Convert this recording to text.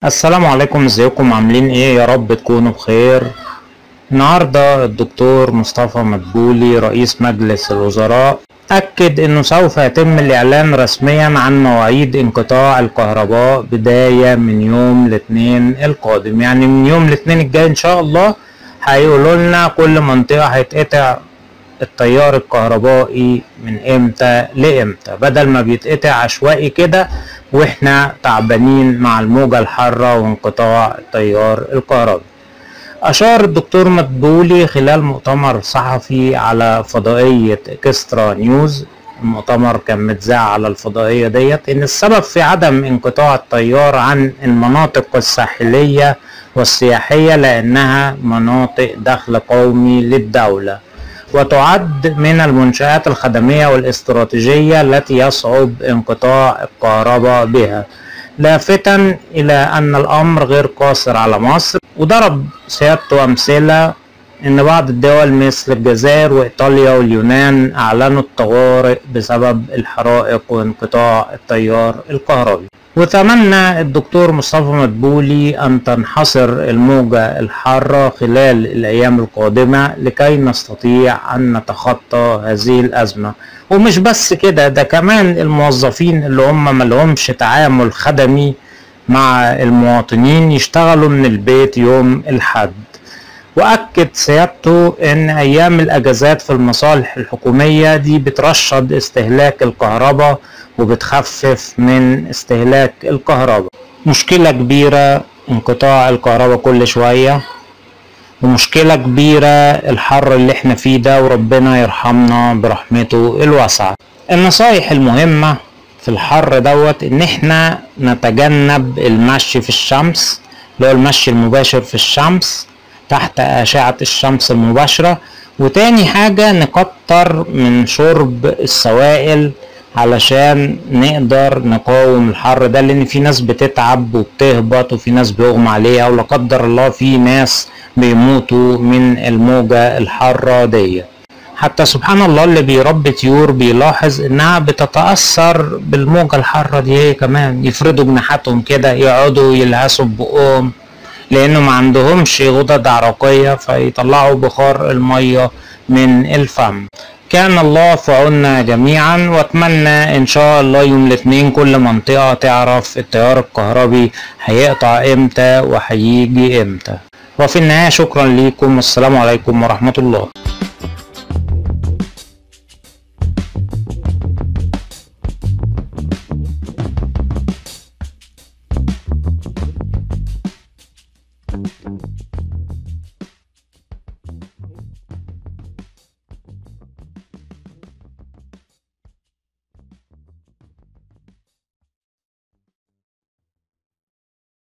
السلام عليكم ازيكم عاملين ايه يا رب تكونوا بخير النهارده الدكتور مصطفى مدبولي رئيس مجلس الوزراء أكد أنه سوف يتم الإعلان رسميا عن مواعيد انقطاع الكهرباء بداية من يوم الاثنين القادم يعني من يوم الاثنين الجاي إن شاء الله هيقولوا لنا كل منطقة هيتقطع التيار الكهربائي من امتى لامتى بدل ما بيتقطع عشوائي كده واحنا تعبانين مع الموجة الحارة وانقطاع التيار الكهربائي أشار الدكتور مدبولي خلال مؤتمر صحفي على فضائية اكسترا نيوز المؤتمر كان متذاع على الفضائية ديت إن السبب في عدم انقطاع التيار عن المناطق الساحلية والسياحية لأنها مناطق دخل قومي للدولة وتعد من المنشآت الخدمية والاستراتيجية التي يصعب انقطاع الكهرباء بها لافتا إلى أن الأمر غير قاصر على مصر وضرب سيادته أمثلة إن بعض الدول مثل الجزائر وإيطاليا واليونان أعلنوا الطوارئ بسبب الحرائق وانقطاع التيار الكهربي وتمنى الدكتور مصطفى مدبولي أن تنحصر الموجة الحارة خلال الأيام القادمة لكي نستطيع أن نتخطى هذه الأزمة ومش بس كده ده كمان الموظفين اللي هم ملهمش تعامل خدمي مع المواطنين يشتغلوا من البيت يوم الحد واكد سيادته ان ايام الاجازات في المصالح الحكوميه دي بترشد استهلاك الكهرباء وبتخفف من استهلاك الكهرباء مشكله كبيره انقطاع الكهرباء كل شويه ومشكلة كبيرة الحر اللي احنا فيه ده وربنا يرحمنا برحمته الواسعة النصايح المهمة في الحر دوت ان احنا نتجنب المشي في الشمس اللي هو المشي المباشر في الشمس تحت أشعة الشمس المباشرة وتاني حاجة نكتر من شرب السوائل علشان نقدر نقاوم الحر ده لان في ناس بتتعب وبتهبط وفي ناس بيغمى عليها ولا قدر الله في ناس بيموتوا من الموجة الحارة دي حتى سبحان الله اللي بيربي طيور بيلاحظ انها بتتأثر بالموجة الحارة دي هي كمان يفردوا جناحاتهم كده يقعدوا يلهسوا ببقهم لانه ما عندهمش غدد عرقية فيطلعوا بخار المية من الفم كان الله في عنا جميعا واتمنى ان شاء الله يوم الاثنين كل منطقة تعرف التيار الكهربي هيقطع امتى وهيجي امتى وفي النهاية شكرا ليكم والسلام عليكم ورحمة الله Thank you.